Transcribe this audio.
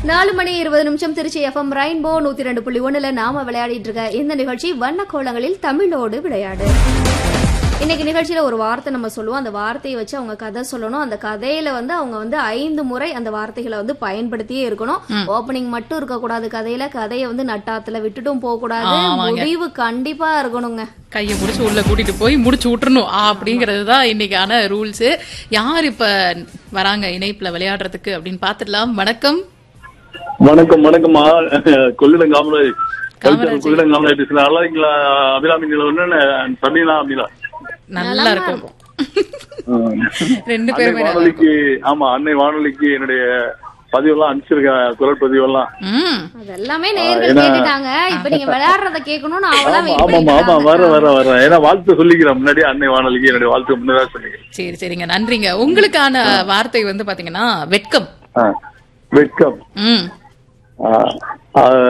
நாலு மணி இருபது நிமிஷம் திருச்சி எஃப்எம் ரெயின்போ நூத்தி ரெண்டு புள்ளி ஒண்ணுல நாம விளையாடிட்டு இருக்க இந்த நிகழ்ச்சி வண்ண கோலங்களில் தமிழோடு விளையாடு இன்னைக்கு நிகழ்ச்சியில ஒரு வார்த்தை நம்ம சொல்லுவோம் அந்த வார்த்தையை வச்சு அவங்க கதை சொல்லணும் அந்த கதையில வந்து அவங்க வந்து ஐந்து முறை அந்த வார்த்தைகளை வந்து பயன்படுத்தியே இருக்கணும் ஓப்பனிங் மட்டும் இருக்க கூடாது கதையில கதையை வந்து நட்டாத்துல விட்டுட்டும் போக கூடாது ஆமாங்க. முடிவு கண்டிப்பா இருக்கணுங்க கையை முடிச்சு உள்ள கூட்டிட்டு போய் முடிச்சு விட்டுறணும் அப்படிங்கிறது தான் இன்னைக்கான ரூல்ஸ் யார் இப்ப வராங்க இணைப்புல விளையாடுறதுக்கு அப்படின்னு பாத்துடலாம் வணக்கம் வணக்கம் வணக்கம்மா கொள்ளிடம் காமராஜ் காமராஜ். கல்ச்சர் கொள்ளிடம் காமராஜ் பேசுறேன் நல்லா இருக்கீங்களா அபிராமி நிலவன்னு சபீனா அபிலா நல்லா இருக்கும் ரெண்டு அன்னை பேருமே நல்லா இருக்கும். வானொலிக்கு ஆமா அன்னை வானொலிக்கு என்னுடைய பதிவெல்லாம் அனுப்பிச்சிருக்கேன் குரல் பதிவெல்லாம் ம் அதெல்லாமே நேர்கள் ஏன்னா- கேட்டுட்டாங்க இப்ப நீங்க விளையாடுறத கேட்கணும்னு அவளா ஆமா வெயிட் ஆமா ஆமா பண்ணிட்டு வர வர வர ஏன்னா வாழ்த்து சொல்லிக்கிறேன் முன்னாடி அன்னை வானொலிக்கு என்னுடைய வாழ்த்து முன்னதாக சொல்லிக்கிறேன் சரி சரிங்க நன்றிங்க உங்களுக்கான வார்த்தை வந்து பாத்தீங்கன்னா வெட்கம் ஆ, வெட்கம் ம் ஆ, ஆ,